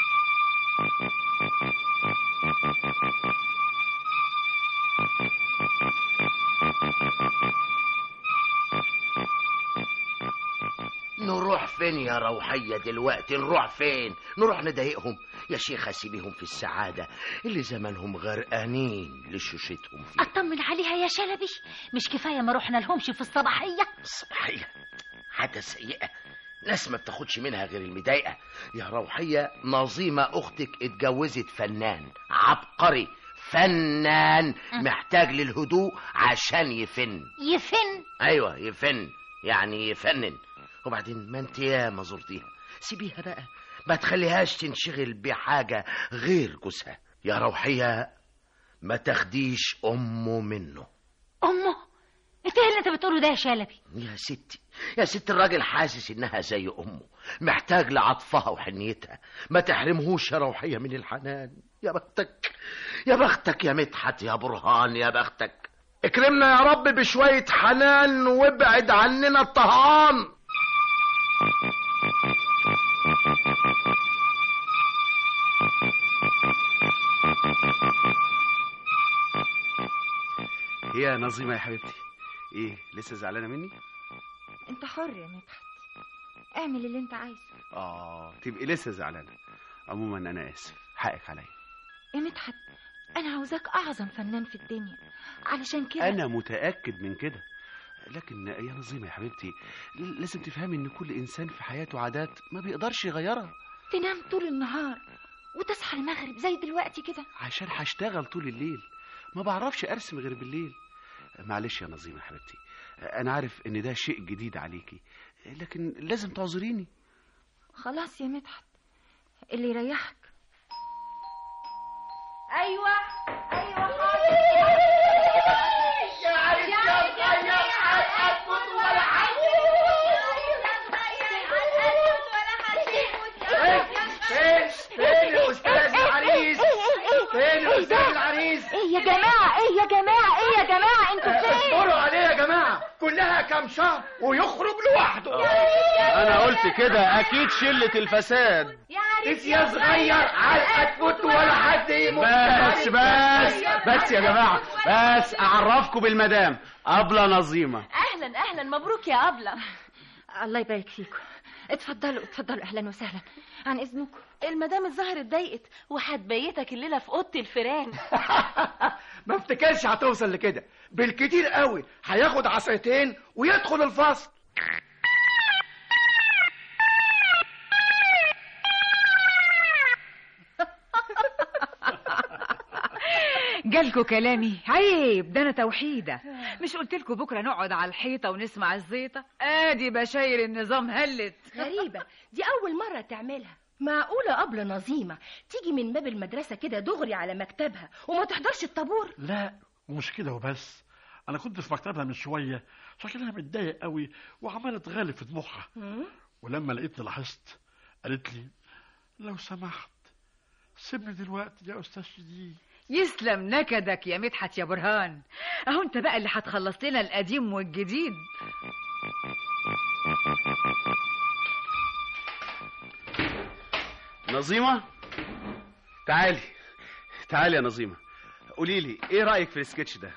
نروح فين يا روحية دلوقتي نروح فين نروح نضايقهم يا شيخة سيبيهم في السعادة اللي زمانهم غرقانين لشوشتهم فيه اطمن عليها يا شلبي مش كفايه ما رحنا لهمش في الصباحيه الصباحية عادة سيئة ناس ما بتاخدش منها غير المضايقة يا روحية نظيمة أختك اتجوزت فنان عبقري فنان محتاج للهدوء عشان يفن يفن ايوه يفن يعني يفنن وبعدين ما انت ياما زرتيها سيبيها بقى ما تخليهاش تنشغل بحاجة غير جوزها يا روحية ما تاخديش أمه منه امه انت ايه اللي انت بتقوله ده يا شلبي يا ستي يا ست الراجل حاسس انها زي امه محتاج لعطفها وحنيتها ما تحرمهوش يا روحية من الحنان يا بختك يا بختك يا مدحت يا برهان يا بختك اكرمنا يا رب بشوية حنان وابعد عننا الطهان يا نظيمة يا حبيبتي ايه لسه زعلانة مني انت حر يا مدحت اعمل اللي انت عايزه اه تبقي لسه زعلانة عموما انا اسف حقك عليا يا مدحت انا عاوزاك اعظم فنان في الدنيا علشان كده انا متأكد من كده لكن يا نظيمة يا حبيبتي ل- لازم تفهمي ان كل انسان في حياته عادات ما بيقدرش يغيرها تنام طول النهار وتصحى المغرب زي دلوقتي كده عشان هشتغل طول الليل ما بعرفش ارسم غير بالليل معلش يا نظيمة يا حبيبتي انا عارف ان ده شيء جديد عليكي لكن لازم تعذريني خلاص يا مدحت اللي يريحك ايوه ايوه يا عريس يا مخيم هتموت ولا حاجة يا جماعة ايه يا جماعة ايه يا جماعة انتوا فين اصبروا عليه يا جماعة كلها كام شهر ويخرج لوحده انا قلت كده اكيد شلة الفساد بس يا صغير علقة تفوت ولا حد يموت بس بس بس يا جماعة بس اعرفكم بالمدام ابلة نظيمة اهلا اهلا مبروك يا ابله الله يبارك فيكم اتفضلوا اتفضلوا اهلا وسهلا عن اذنكم المدام الظاهر اتضايقت وهتبيتك الليله في اوضه الفيران ما افتكرش هتوصل لكده بالكتير قوي هياخد عصايتين ويدخل الفصل جالكوا كلامي عيب ده انا توحيده مش قلت لكم بكره نقعد على الحيطه ونسمع الزيطه ادي بشاير النظام هلت غريبة دي أول مرة تعملها معقولة أبلة نظيمة تيجي من باب المدرسة كده دغري على مكتبها وما تحضرش الطابور لا ومش كده وبس انا كنت في مكتبها من شويه شكلها متضايق قوي وعماله تغالي في دموعها ولما لقيتني لاحظت قالت لي لو سمحت سيبني دلوقتي يا استاذ شديد يسلم نكدك يا مدحت يا برهان اهو انت بقى اللي هتخلص لنا القديم والجديد نظيمة تعالي تعالي يا نظيمة قولي لي ايه رأيك في السكتش ده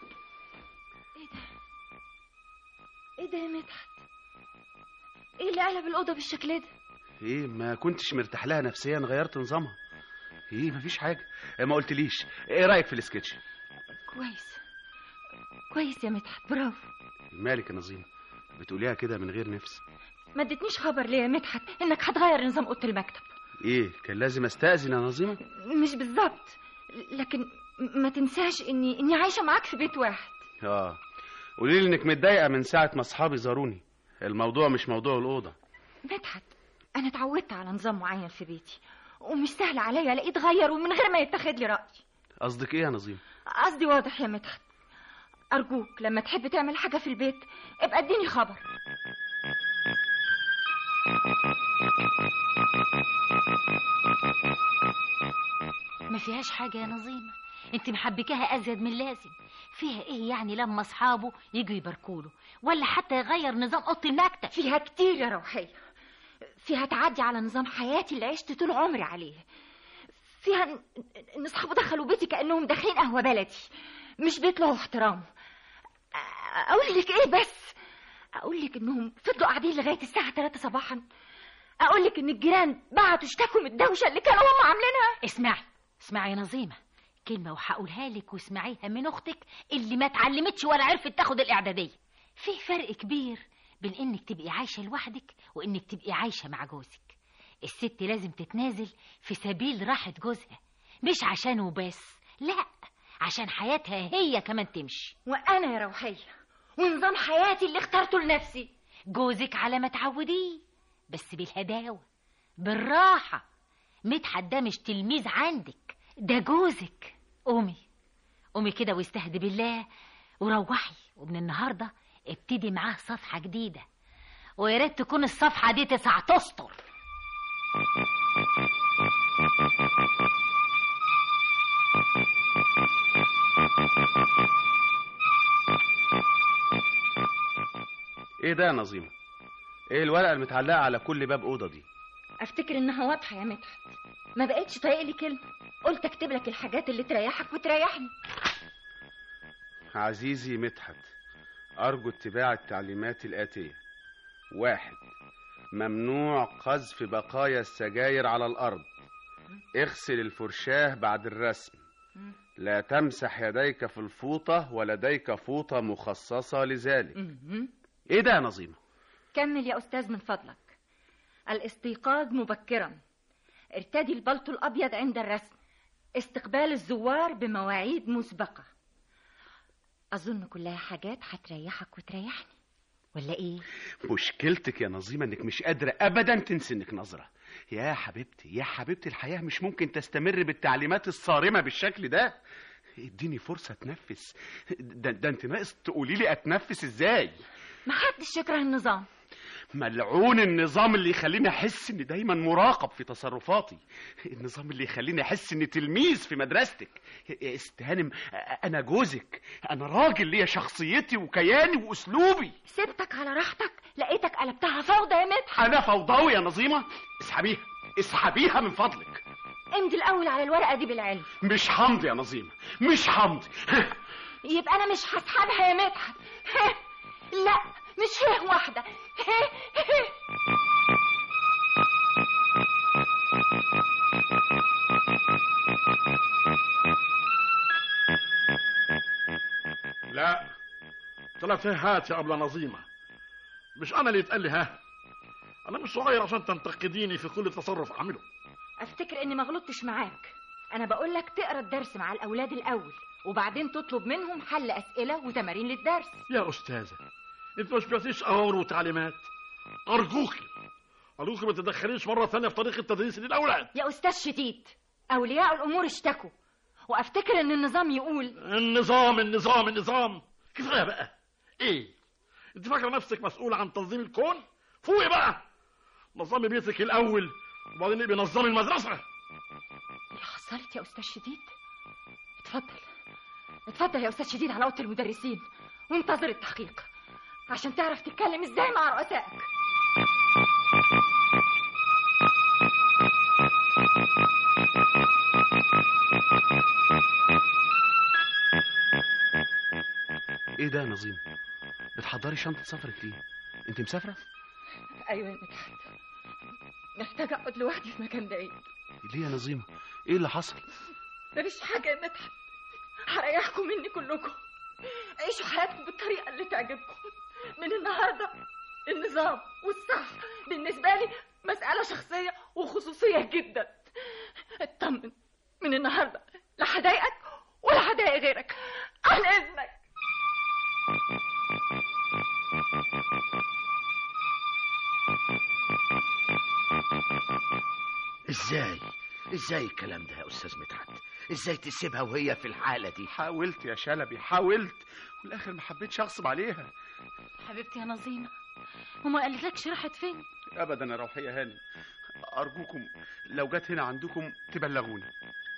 ايه ده يا مدحت ايه اللي قلب الاوضه بالشكل ده ايه ما كنتش مرتاح لها نفسيا غيرت نظامها ايه مفيش حاجة إيه ما قلتليش ايه رأيك في السكتش كويس كويس يا مدحت برافو مالك يا نظيمة بتقوليها كده من غير نفس ما ادتنيش خبر ليه يا مدحت انك هتغير نظام اوضه المكتب ايه كان لازم استأذن يا نظيمة مش بالظبط لكن ما تنساش اني اني عايشه معاك في بيت واحد اه قولي لي انك متضايقة من ساعة ما اصحابي زاروني الموضوع مش موضوع الأوضة مدحت انا اتعودت على نظام معين في بيتي ومش سهل عليا الاقيه اتغير ومن غير ما يتاخد لي راي قصدك ايه يا نظيمة قصدي واضح يا مدحت ارجوك لما تحب تعمل حاجه في البيت ابقى اديني خبر ما فيهاش حاجة يا نظيمة انت محبكاها ازيد من اللازم فيها ايه يعني لما اصحابه يجوا يباركوله ولا حتى يغير نظام اوضه المكتب فيها كتير يا روحيه فيها تعدي على نظام حياتي اللي عشت طول عمري عليه فيها ان إن اصحابه دخلوا بيتي كانهم داخلين قهوه بلدي مش بيت له احترام أ- اقول لك ايه بس اقول لك انهم فضلوا قاعدين لغايه الساعه 3 صباحا اقول لك ان الجيران بعتوا اشتكوا من الدوشه اللي كانوا هم عاملينها اسمعي اسمعي يا نظيمة كلمة وهقولها لك واسمعيها من اختك اللي ما اتعلمتش ولا عرفت تاخد الاعدادية في فرق كبير بين انك تبقي عايشة لوحدك وانك تبقي عايشة مع جوزك الست لازم تتنازل في سبيل راحة جوزها مش عشانه بس لا عشان حياتها هي كمان تمشي وانا يا روحيه ونظام حياتي اللي اخترته لنفسي جوزك على ما تعوديه بس بالهداوة بالراحة مدحت ده مش تلميذ عندك ده جوزك قومي قومي كده واستهدي بالله وروحي ومن النهاردة ابتدي معاه صفحة جديدة ويا ريت تكون الصفحة دي تسع تسطر ايه ده يا نظيمة ايه الورقة المتعلقة على كل باب أوضة دي افتكر انها واضحه يا مدحت ما بقتش طايق لي كلمه قلت اكتب لك الحاجات اللي تريحك وتريحني عزيزي مدحت أرجو اتباع التعليمات الآتية واحد ممنوع قذف بقايا السجاير على الأرض اغسل الفرشاة بعد الرسم لا تمسح يديك في الفوطة ولديك فوطة مخصصة لذلك ايه ده يا نظيمة كمل يا استاذ من فضلك الاستيقاظ مبكرا ارتدي البلطو الابيض عند الرسم استقبال الزوار بمواعيد مسبقه اظن كلها حاجات هتريحك وتريحني ولا ايه مشكلتك يا نظيمة انك مش قادرة ابدا تنسي انك نظرة يا حبيبتي يا حبيبتي الحياة مش ممكن تستمر بالتعليمات الصارمة بالشكل ده اديني فرصة اتنفس ده, ده انت ناقص تقولي لي اتنفس ازاي محدش يكره النظام ملعون النظام اللي يخليني احس اني دايما مراقب في تصرفاتي النظام اللي يخليني احس اني تلميذ في مدرستك يا استهانم انا جوزك انا راجل ليا شخصيتي وكياني واسلوبي سبتك على راحتك لقيتك قلبتها فوضى يا مدحت انا فوضوي يا نظيمه اسحبيها اسحبيها من فضلك امضي الاول على الورقه دي بالعلم مش همضي يا نظيمه مش همضي يبقى انا مش هسحبها يا مدحت لا مش هي واحده لا ثلاث هات يا أبلة نظيمة مش أنا اللي يتقال لي ها أنا مش صغير عشان تنتقديني في كل تصرف أعمله افتكر اني ما غلطتش معاك انا بقول لك تقرا الدرس مع الاولاد الاول وبعدين تطلب منهم حل اسئله وتمارين للدرس يا أستاذة أنت مش بتعطيش أوامر وتعليمات أرجوكي أرجوكي ما تتدخليش مرة ثانية في طريقة تدريس للأولاد يا استاذ شديد اولياء الامور اشتكوا وافتكر ان النظام يقول النظام النظام النظام كفاية بقى إيه أنت فاكرة نفسك مسؤولة عن تنظيم الكون فوقي بقى نظمي بيتك الأول وبعدين يبقى نظمي المدرسة اللي حصلت يا استاذ شديد اتفضل اتفضل يا استاذ شديد على اوضه المدرسين وانتظر التحقيق عشان تعرف تتكلم ازاي مع رؤسائك ايه ده يا نظيمه بتحضري شنطه سفرك ليه انت مسافره ايوه يا مدحت محتاجه اقعد لوحدي في مكان بعيد ليه يا نظيمه ايه اللي حصل مفيش حاجه يا مدحت هريحكم مني كلكم عيشوا حياتكم بالطريقه اللي تعجبكم من النهارده النظام والصح بالنسبه لي مساله شخصيه وخصوصيه جدا اطمن من النهارده لا هضايقك ولا هضايق غيرك عن اذنك ازاي ازاي الكلام ده يا استاذ مدحت ازاي تسيبها وهي في الحاله دي حاولت يا شلبي حاولت والاخر ما حبيتش اغصب عليها حبيبتي يا نظيمه وما قالتلكش راحت فين ابدا يا روحيه هاني ارجوكم لو جت هنا عندكم تبلغوني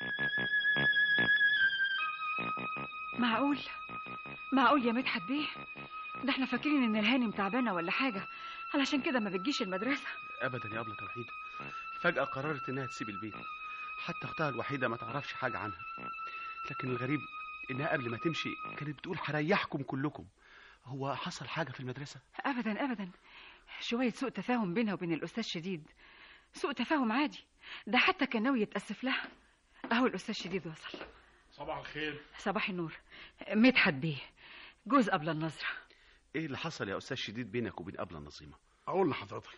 معقول معقول يا مدحت بيه ده احنا فاكرين ان الهانم تعبانه ولا حاجه علشان كده ما بتجيش المدرسه ابدا يا ابله توحيده فجاه قررت انها تسيب البيت حتى اختها الوحيده ما تعرفش حاجه عنها لكن الغريب انها قبل ما تمشي كانت بتقول هريحكم كلكم هو حصل حاجه في المدرسه ابدا ابدا شويه سوء تفاهم بينها وبين الاستاذ شديد سوء تفاهم عادي ده حتى كان ناوي يتاسف لها اهو الاستاذ شديد وصل صباح الخير صباح النور مدحت بيه جوز قبل النظره ايه اللي حصل يا استاذ شديد بينك وبين ابله نظيمه اقول لحضرتك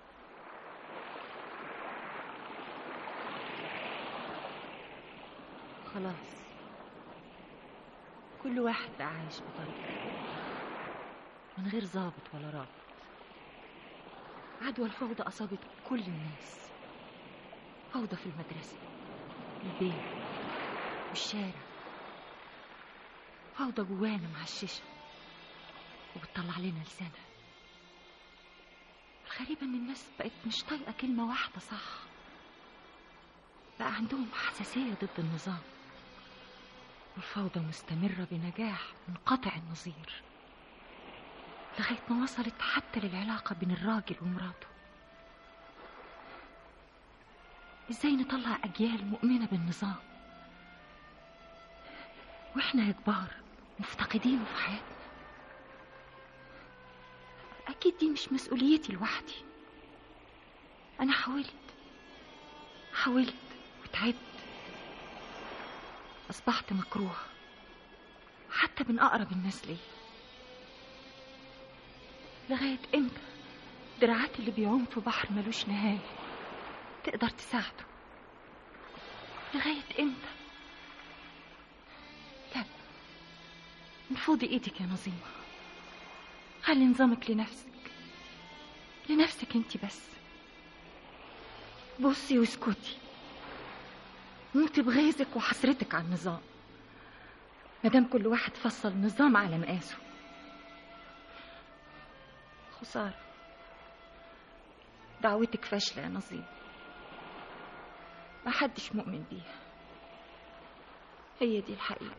خلاص كل واحد بقى عايش بطريقته من غير ضابط ولا رابط عدوى الفوضى أصابت كل الناس فوضى في المدرسة البيت والشارع فوضى جوانا معششة وبتطلع لنا لسانها الغريبة إن الناس بقت مش طايقة كلمة واحدة صح بقى عندهم حساسية ضد النظام والفوضى مستمرة بنجاح منقطع النظير لغاية ما وصلت حتى للعلاقة بين الراجل ومراته ازاي نطلع أجيال مؤمنة بالنظام واحنا يا كبار مفتقدينه في حياتنا أكيد دي مش مسؤوليتي لوحدي أنا حاولت حاولت وتعبت أصبحت مكروه حتى من أقرب الناس لي لغاية إمتى دراعات اللي بيعوم في بحر ملوش نهاية تقدر تساعده لغاية إمتى لا نفوضي إيدك يا نظيمة خلي نظامك لنفسك لنفسك انت بس بصي واسكتي موتي بغيظك وحسرتك على النظام مادام كل واحد فصل نظام على مقاسه خسارة دعوتك فاشلة يا نظيم محدش مؤمن بيها هي دي الحقيقة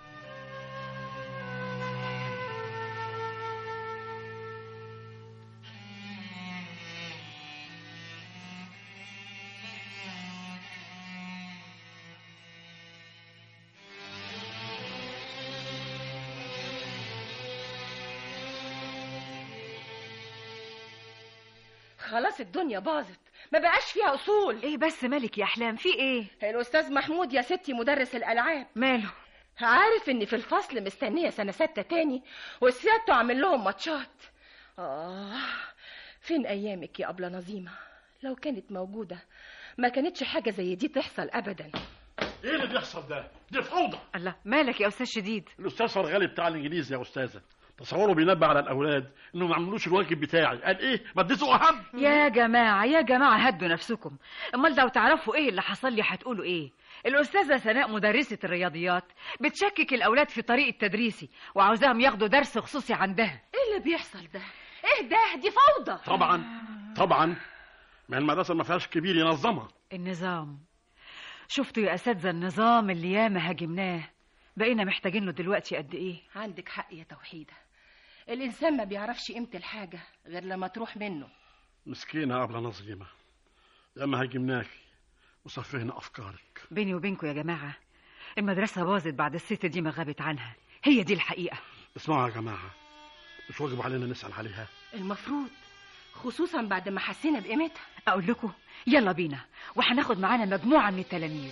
خلاص الدنيا باظت ما بقاش فيها اصول ايه بس مالك يا احلام في ايه الاستاذ محمود يا ستي مدرس الالعاب ماله عارف اني في الفصل مستنيه سنه سته تاني وسيادته عامل لهم ماتشات اه فين ايامك يا ابله نظيمه لو كانت موجوده ما كانتش حاجه زي دي تحصل ابدا ايه اللي بيحصل ده دي فوضى الله مالك يا استاذ شديد الاستاذ فرغالي بتاع الانجليزي يا استاذه تصوروا بينبه على الاولاد انه ما عملوش الواجب بتاعي قال ايه ما اديته اهم يا جماعة يا جماعة هدوا نفسكم امال لو تعرفوا ايه اللي حصل لي هتقولوا ايه الأستاذة سناء مدرسة الرياضيات بتشكك الأولاد في طريقة تدريسي وعاوزاهم ياخدوا درس خصوصي عندها ايه اللي بيحصل ده ايه ده دي فوضى طبعا طبعا ما المدرسه ما فيهاش كبير ينظمها النظام شفتوا يا أساتذة النظام اللي ياما هاجمناه بقينا محتاجين له دلوقتي قد ايه عندك حق يا توحيده الانسان ما بيعرفش قيمه الحاجه غير لما تروح منه مسكينه قبل نظيمه لما هاجمناكي وصفينا افكارك بيني وبينكم يا جماعة المدرسة باظت بعد الست دي ما غابت عنها هي دي الحقيقة اسمعوا يا جماعه مش واجب علينا نسال عليها المفروض خصوصا بعد ما حسينا بقيمتها أقول لكم يلا بينا وهناخد معانا مجموعة من التلاميذ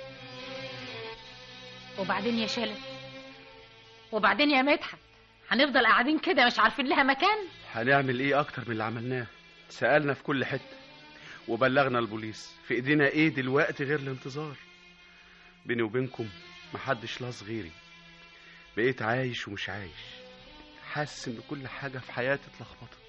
وبعدين يا شلل وبعدين يا مدحت هنفضل قاعدين كده مش عارفين لها مكان هنعمل ايه اكتر من اللي عملناه سألنا في كل حتة وبلغنا البوليس في ايدينا ايه دلوقتي غير الانتظار بيني وبينكم محدش لاص غيري بقيت عايش ومش عايش حاسس ان كل حاجة في حياتي اتلخبطت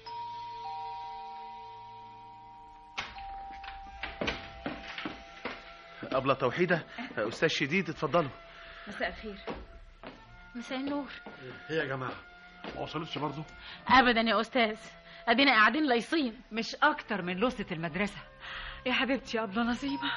أبلة توحيدة أستاذ شديد اتفضلوا مساء الخير مساء النور ايه يا جماعه ما وصلتش برضه ابدا يا استاذ ادينا قاعدين لايصين مش أكتر من لوسة المدرسة يا حبيبتي يا أبلة نظيمة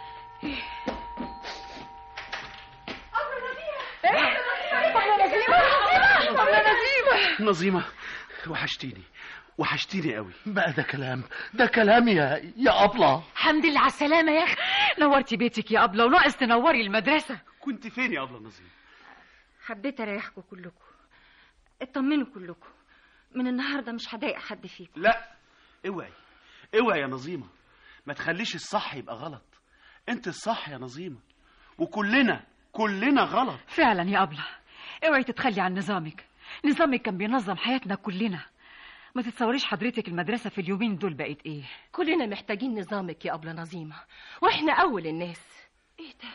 نظيمة وحشتيني وحشتيني قوي بقى ده كلام ده كلام يا يا أبلة الحمد لله على السلامه يا اخي نورتي بيتك يا أبلة وناقص تنوري المدرسة كنت فين يا أبلة نظيمة حبيت اريحكم كلكم اطمنوا كلكم من النهارده مش هضايق حد فيكم لا اوعي اوعي يا نظيمة ما تخليش الصح يبقى غلط انت الصح يا نظيمة وكلنا كلنا غلط فعلا يا أبلة اوعي تتخلي عن نظامك نظامك كان بينظم حياتنا كلنا ما تتصوريش حضرتك المدرسة في اليومين دول بقت ايه كلنا محتاجين نظامك يا ابله نظيمه واحنا اول الناس ايه ده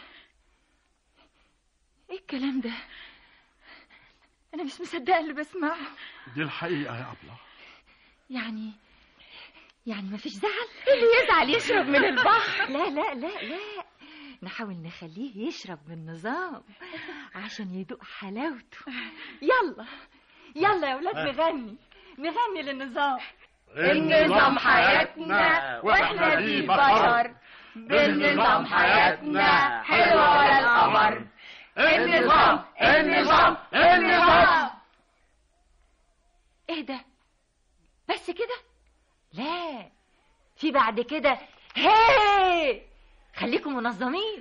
ايه الكلام ده انا مش مصدقه اللي بسمعه دي الحقيقه يا أبلة يعني يعني مفيش زعل اللي يزعل يشرب من البحر لا لا لا لا نحاول نخليه يشرب من نظام عشان يدوق حلاوته يلا يلا يا ولاد نغني نغني للنظام النظام حياتنا واحنا دي بشر بالنظام حياتنا حلوة ولا القمر النظام النظام النظام ايه ده بس كده لا في بعد كده هي خليكم منظمين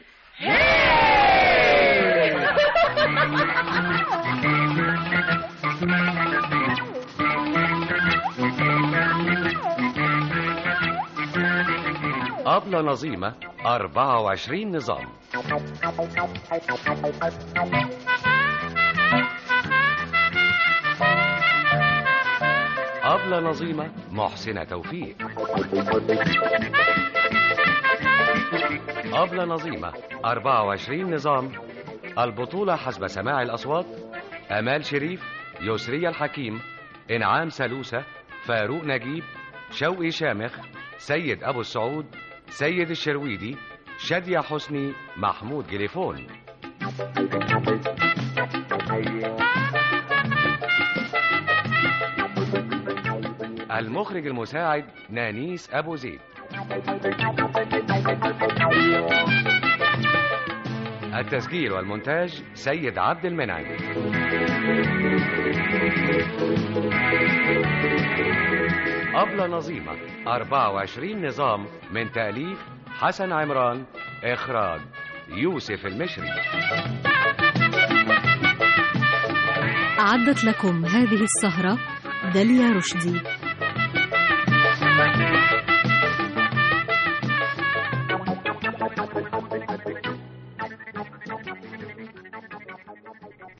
أبلة نظيمة 24 نظام أبلة نظيمة محسنة توفيق أبلة نظيمة 24 نظام البطولة حسب سماع الأصوات أمال شريف يسرية الحكيم إنعام سلوسة فاروق نجيب شوقي شامخ سيد أبو السعود سيد الشرويدي شادية حسني محمود جليفون المخرج المساعد نانيس أبو زيد التسجيل والمونتاج سيد عبد المنعم أبلة نظيمة 24 نظام من تأليف حسن عمران إخراج يوسف المشري أعدت لكم هذه السهرة داليا رشدي